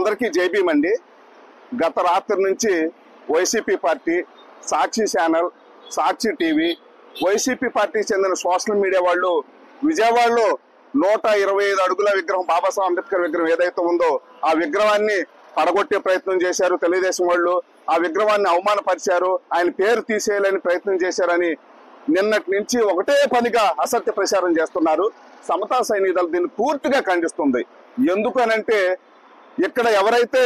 అందరికీ జైబీం అండి గత రాత్రి నుంచి YCP party Sakshi channel Sakshi TV YCP పార్టీకి చెందిన సోషల్ మీడియా వాళ్ళు విజయవాడలో నూట ఇరవై ఐదు అడుగుల విగ్రహం బాబాసాహెబ్ అంబేద్కర్ విగ్రహం ఏదైతే ఉందో ఆ విగ్రహాన్ని పడగొట్టే ప్రయత్నం చేశారు తెలుగుదేశం వాళ్ళు ఆ విగ్రహాన్ని అవమానపరిచారు ఆయన పేరు తీసేయాలని ప్రయత్నం చేశారని నిన్నటి నుంచి ఒకటే పనిగా అసత్య ప్రచారం చేస్తున్నారు సమతా సైనికులు దీన్ని పూర్తిగా ఖండిస్తుంది ఎందుకనంటే ఇక్కడ ఎవరైతే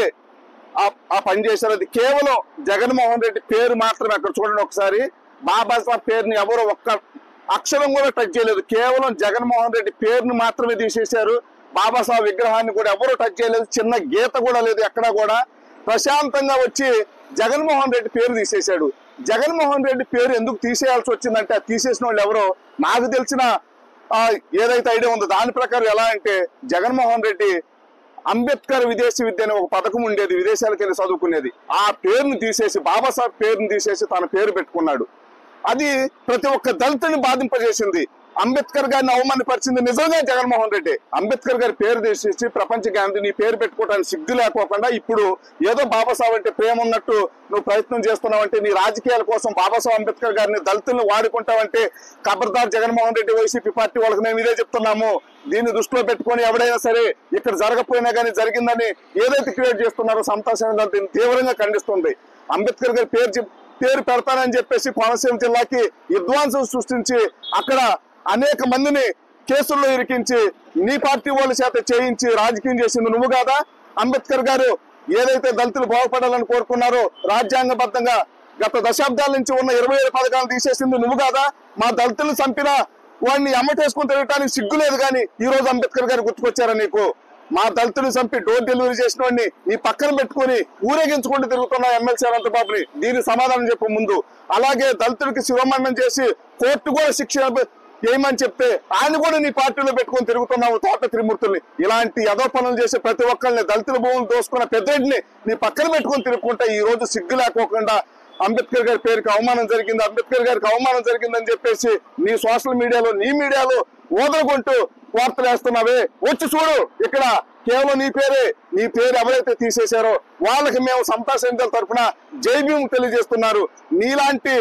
ఆ ఆ పని చేశారో అది కేవలం జగన్మోహన్ రెడ్డి పేరు మాత్రమే అక్కడ చూడండి ఒకసారి బాబాసాహెబ్ పేరుని ఎవరు ఒక్క అక్షరం కూడా టచ్ చేయలేదు కేవలం జగన్మోహన్ రెడ్డి పేరుని మాత్రమే తీసేశారు బాబాసాహెబ్ విగ్రహాన్ని కూడా ఎవరు టచ్ చేయలేదు చిన్న గీత కూడా లేదు ఎక్కడా కూడా ప్రశాంతంగా వచ్చి జగన్మోహన్ రెడ్డి పేరు తీసేశాడు జగన్మోహన్ రెడ్డి పేరు ఎందుకు తీసేయాల్సి వచ్చిందంటే ఆ తీసేసిన వాళ్ళు ఎవరో నాకు తెలిసిన ఆ, ఏదైతే ఐడియా ఉందో దాని ప్రకారం ఎలా అంటే జగన్మోహన్ రెడ్డి అంబేద్కర్ విదేశీ విద్య అనే ఒక పథకం ఉండేది విదేశాలకు వెళ్ళి చదువుకునేది ఆ పేరుని తీసేసి బాబాసాహెబ్ పేరుని తీసేసి తన పేరు పెట్టుకున్నాడు అది ప్రతి ఒక్క దళితుని బాధింపజేసింది అంబేద్కర్ గారిని అవమానపరిచింది నిజంగా జగన్మోహన్ రెడ్డి అంబేద్కర్ గారి పేరు తీసేసి ప్రపంచ గాంధీ నీ పేరు పెట్టుకోవడానికి సిగ్గు లేకోకుండా ఇప్పుడు ఏదో బాబాసాహెబ్ అంటే ప్రేమ ఉన్నట్టు నువ్వు ప్రయత్నం చేస్తున్నావంటే నీ రాజకీయాల కోసం బాబాసాహెబ్ అంబేద్కర్ గారిని దళితుల్ని వాడుకుంటావంటే ఖబర్దార్ జగన్మోహన్ రెడ్డి వైసీపీ పార్టీ వాళ్ళకి మేము ఇదే చెప్తున్నాము దీన్ని దృష్టిలో పెట్టుకొని ఎవడైనా సరే ఇక్కడ జరగకపోయినా కానీ జరిగిందని ఏదైతే క్రియేట్ చేస్తున్నారో సమతా సంఘం దీన్ని తీవ్రంగా ఖండిస్తుంది అంబేద్కర్ గారి పేరు చెప్- పేరు పెడతానని చెప్పేసి కోనసీమ జిల్లాకి విధ్వంసం సృష్టించి అక్కడ అనేక మందిని కేసుల్లో ఇరికించి నీ పార్టీ వాళ్ళ చేత చేయించి రాజకీయం చేసింది నువ్వు కాదా అంబేద్కర్ గారు ఏదైతే దళితులు బాగుపడాలని కోరుకున్నారో రాజ్యాంగబద్ధంగా గత దశాబ్దాల నుంచి ఉన్న ఇరవై ఏడు పథకాలు తీసేసింది నువ్వు కాదా మా దళితులు చంపిన వాడిని అమ్మటేసుకుని తిరగటానికి సిగ్గు లేదు కానీ ఈ రోజు అంబేద్కర్ గారు గుర్తుకొచ్చారా నీకు మా దళితులు చంపి డోర్ డెలివరీ చేసిన వాడిని నీ పక్కన పెట్టుకొని ఊరేగించుకుంటూ తిరుగుతున్న ఎమ్మెల్సీ అనంతబాబుని దీనికి సమాధానం చెప్పు ముందు అలాగే దళితుడికి శివమరణం చేసి కోర్టు కూడా శిక్ష ఏమని చెప్తే ఆయన కూడా నీ పార్టీలో పెట్టుకొని తిరుగుతున్నావు తోట త్రిమూర్తుల్ని ఇలాంటి యదో పనులు చేసే ప్రతి ఒక్కరిని దళితుల భూములు దోసుకున్న పెద్దడిని నీ పక్కన పెట్టుకొని తిరుగుకుంటా ఈ రోజు సిగ్గు లేకోకుండా అంబేద్కర్ గారి పేరుకి అవమానం జరిగింది అంబేద్కర్ గారికి అవమానం జరిగిందని చెప్పేసి నీ సోషల్ మీడియాలో నీ మీడియాలో ఓదలుకుంటూ వార్తలు వేస్తున్నావే వచ్చి చూడు ఇక్కడ కేవలం నీ పేరే నీ పేరు ఎవరైతే తీసేశారో వాళ్ళకి మేము సమతా సైనికుల తరఫున జై భీమ్ తెలియజేస్తున్నారు నీలాంటి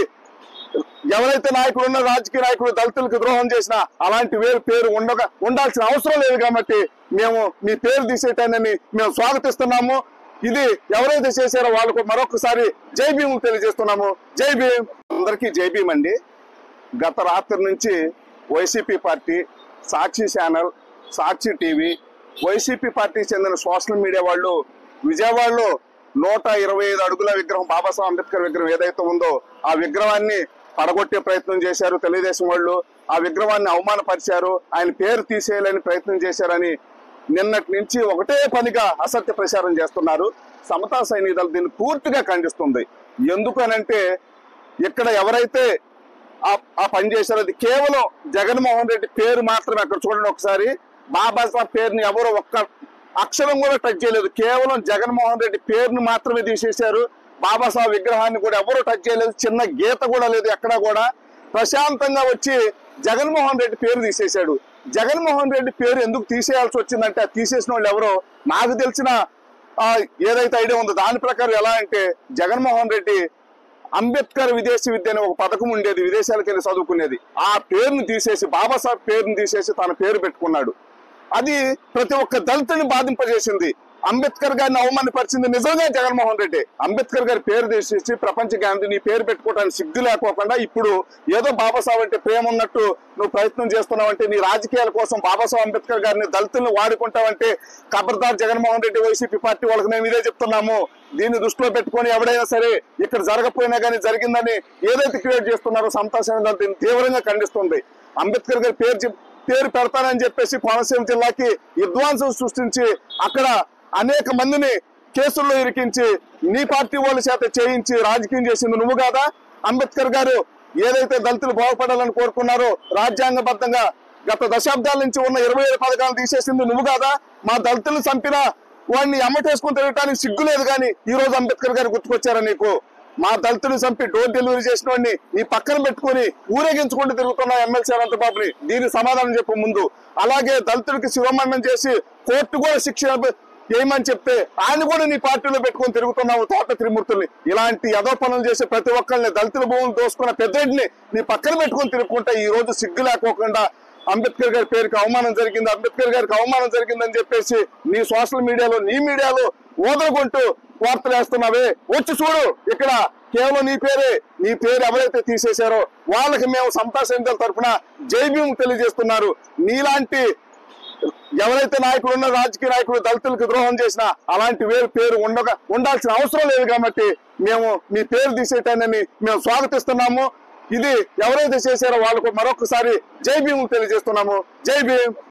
ఎవరైతే నాయకులు ఉన్న రాజకీయ నాయకులు దళితులకు ద్రోహం చేసినా అలాంటి వేరు పేరు ఉండగా ఉండాల్సిన అవసరం లేదు కాబట్టి మేము మీ పేరు తీసేటానని మేము స్వాగతిస్తున్నాము ఇది ఎవరైతే చేశారో వాళ్ళకు మరొకసారి జై భీమ్ తెలియజేస్తున్నాము జై భీమ్ అందరికీ జై భీమ్ అండి గత రాత్రి నుంచి YCP party Sakshi channel Sakshi TV YCP పార్టీకి చెందిన సోషల్ మీడియా వాళ్ళు విజయవాడలో నూట ఇరవై ఐదు అడుగుల విగ్రహం బాబాసాహెబ్ అంబేద్కర్ విగ్రహం ఏదైతే ఉందో ఆ విగ్రహాన్ని పడగొట్టే ప్రయత్నం చేశారు తెలుగుదేశం వాళ్ళు ఆ విగ్రహాన్ని అవమానపరిచారు ఆయన పేరు తీసేయాలని ప్రయత్నం చేశారని నిన్నటి నుంచి ఒకటే పనిగా అసత్య ప్రచారం చేస్తున్నారు సమతా సైనికులు దీన్ని పూర్తిగా ఖండిస్తుంది ఎందుకనంటే ఇక్కడ ఎవరైతే ఆ ఆ పని చేశారు అది కేవలం జగన్మోహన్ రెడ్డి పేరు మాత్రమే అక్కడ చూడండి ఒకసారి బాబాసాహెబ్ పేరుని ఎవరు ఒక్క అక్షరం కూడా టచ్ చేయలేదు కేవలం జగన్మోహన్ రెడ్డి పేరుని మాత్రమే తీసేశారు బాబాసాహెబ్ విగ్రహాన్ని కూడా ఎవరు టచ్ చేయలేదు చిన్న గీత కూడా లేదు ఎక్కడా కూడా ప్రశాంతంగా వచ్చి జగన్మోహన్ రెడ్డి పేరు తీసేశాడు జగన్మోహన్ రెడ్డి పేరు ఎందుకు తీసేయాల్సి వచ్చిందంటే ఆ తీసేసిన వాళ్ళు ఎవరో నాకు తెలిసిన ఆ, ఏదైతే ఐడియా ఉందో దాని ప్రకారం ఎలా అంటే జగన్మోహన్ రెడ్డి అంబేద్కర్ విదేశీ విద్య అనే ఒక పథకం ఉండేది విదేశాలకు వెళ్ళి చదువుకునేది ఆ పేరుని తీసేసి బాబాసాహెబ్ పేరుని తీసేసి తన పేరు పెట్టుకున్నాడు అది ప్రతి ఒక్క దళితుని బాధింపజేసింది అంబేద్కర్ గారిని అవమానపరిచింది నిజంగా జగన్మోహన్ రెడ్డి అంబేద్కర్ గారి పేరు తీసేసి ప్రపంచ గాంధీ నీ పేరు పెట్టుకోవడానికి సిగ్గు లేకోకుండా ఇప్పుడు ఏదో బాబాసాహెబ్ అంటే ప్రేమ ఉన్నట్టు నువ్వు ప్రయత్నం చేస్తున్నావంటే నీ రాజకీయాల కోసం బాబాసాహెబ్ అంబేద్కర్ గారిని దళితుల్ని వాడుకుంటావంటే ఖబర్దార్ జగన్మోహన్ రెడ్డి వైసీపీ పార్టీ వాళ్ళకి మేము ఇదే చెప్తున్నాము దీన్ని దృష్టిలో పెట్టుకొని ఎవడైనా సరే ఇక్కడ జరగకపోయినా కానీ జరిగిందని ఏదైతే క్రియేట్ చేస్తున్నారో సమతా సంఘం దీన్ని తీవ్రంగా ఖండిస్తుంది అంబేద్కర్ గారి పేరు చెప్- పేరు పెడతానని చెప్పేసి కోనసీమ జిల్లాకి విధ్వంసం సృష్టించి అక్కడ అనేక మందిని కేసుల్లో ఇరికించి నీ పార్టీ వాళ్ళ చేత చేయించి రాజకీయం చేసింది నువ్వు కాదా అంబేద్కర్ గారు ఏదైతే దళితులు బాగుపడాలని కోరుకున్నారో రాజ్యాంగబద్ధంగా గత దశాబ్దాల నుంచి ఉన్న ఇరవై ఏడు పథకాలు తీసేసింది నువ్వు కాదా మా దళితులు చంపిన వాడిని అమ్మటేసుకుని తిరగటానికి సిగ్గు లేదు కానీ ఈ రోజు అంబేద్కర్ గారు గుర్తుకొచ్చారా నీకు మా దళితులు చంపి డోర్ డెలివరీ చేసిన వాడిని నీ పక్కన పెట్టుకొని ఊరేగించుకుంటూ తిరుగుతున్న ఎమ్మెల్సీ అనంతబాబుని దీనికి సమాధానం చెప్పు ముందు అలాగే దళితుడికి శివమరణం చేసి కోర్టు కూడా శిక్ష ఏమని చెప్తే ఆయన కూడా నీ పార్టీలో పెట్టుకొని తిరుగుతున్నావు తోట త్రిమూర్తుల్ని ఇలాంటి యదో పనులు చేసే ప్రతి ఒక్కరిని దళితుల భూములు దోసుకున్న పెద్దడిని నీ పక్కన పెట్టుకొని తిరుగుకుంటా ఈ రోజు సిగ్గు లేకోకుండా అంబేద్కర్ గారి పేరుకి అవమానం జరిగింది అంబేద్కర్ గారికి అవమానం జరిగిందని చెప్పేసి నీ సోషల్ మీడియాలో నీ మీడియాలో ఓదలుకుంటూ వార్తలు వేస్తున్నావే వచ్చి చూడు ఇక్కడ కేవలం నీ పేరే నీ పేరు ఎవరైతే తీసేశారో వాళ్ళకి మేము సమతా సైనికుల తరఫున జై భీమ్ తెలియజేస్తున్నారు నీలాంటి ఎవరైతే నాయకులు ఉన్న రాజకీయ నాయకులు దళితులకు ద్రోహం చేసినా అలాంటి వేరు పేరు ఉండగా ఉండాల్సిన అవసరం లేదు కాబట్టి మేము మీ పేరు తీసేటానని మేము స్వాగతిస్తున్నాము ఇది ఎవరైతే చేశారో వాళ్ళకు మరొకసారి జై భీమ్ తెలియజేస్తున్నాము జై భీమ్